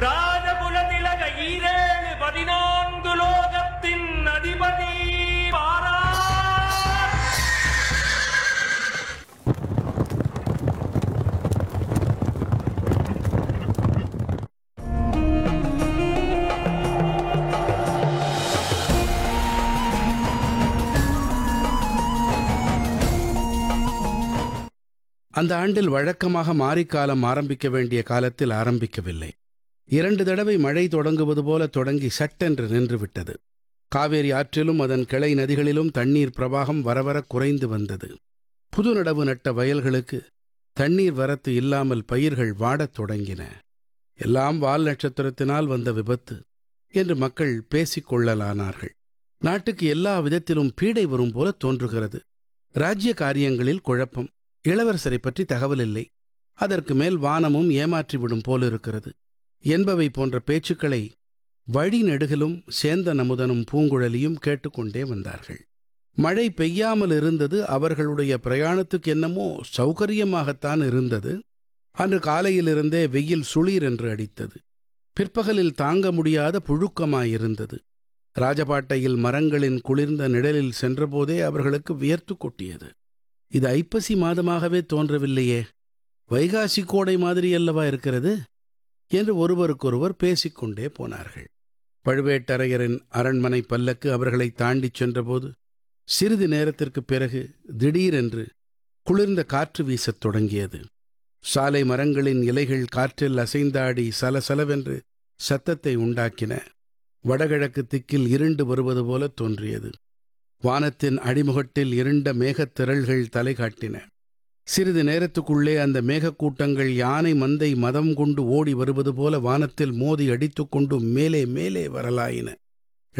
ராஜகுல திலக ஈரேழு பதினான்கு லோகத்தின் அதிபதி பாரா அந்த ஆண்டில் வழக்கமாக மாரிக்காலம் ஆரம்பிக்க வேண்டிய காலத்தில் ஆரம்பிக்கவில்லை இரண்டு தடவை மழை தொடங்குவது போல தொடங்கி சட்டென்று நின்றுவிட்டது காவேரி ஆற்றிலும் அதன் கிளை நதிகளிலும் தண்ணீர் பிரவாகம் வரவர குறைந்து வந்தது புது நடவு நட்ட வயல்களுக்கு தண்ணீர் வரத்து இல்லாமல் பயிர்கள் வாடத் தொடங்கின எல்லாம் வால் நட்சத்திரத்தினால் வந்த விபத்து என்று மக்கள் பேசிக் கொள்ளலானார்கள் நாட்டுக்கு எல்லா விதத்திலும் பீடை வரும் போல தோன்றுகிறது ராஜ்ய காரியங்களில் குழப்பம் இளவரசரை பற்றி தகவல் இல்லை அதற்கு மேல் வானமும் ஏமாற்றிவிடும் போலிருக்கிறது என்பவை போன்ற பேச்சுக்களை வழி நெடுகிலும் சேந்தன் அமுதனும் பூங்குழலியும் கேட்டுக்கொண்டே வந்தார்கள் மழை பெய்யாமல் இருந்தது அவர்களுடைய பிரயாணத்துக்கு என்னமோ சௌகரியமாகத்தான் இருந்தது அன்று காலையிலிருந்தே வெயில் சுளீர் என்று அடித்தது பிற்பகலில் தாங்க முடியாத புழுக்கமாயிருந்தது ராஜபாட்டையில் மரங்களின் குளிர்ந்த நிழலில் சென்றபோதே அவர்களுக்கு வியர்த்து கொட்டியது இது ஐப்பசி மாதமாகவே தோன்றவில்லையே வைகாசி கோடை மாதிரி அல்லவா இருக்கிறது என்று ஒருவருக்கொருவர் பேசிக்கொண்டே போனார்கள் பழுவேட்டரையரின் அரண்மனை பல்லக்கு அவர்களை தாண்டிச் சென்றபோது சிறிது நேரத்திற்குப் பிறகு திடீரென்று குளிர்ந்த காற்று வீசத் தொடங்கியது சாலை மரங்களின் இலைகள் காற்றில் அசைந்தாடி சலசலவென்று சத்தத்தை உண்டாக்கின வடகிழக்கு திக்கில் இருண்டு வருவது போல தோன்றியது வானத்தின் அடிமுகட்டில் இருண்ட மேகத் திரள்கள் தலை காட்டின சிறிது நேரத்துக்குள்ளே அந்த மேகக்கூட்டங்கள் யானை மந்தை மதம் கொண்டு ஓடி வருவது போல வானத்தில் மோதி அடித்துக்கொண்டு மேலே மேலே வரலாயின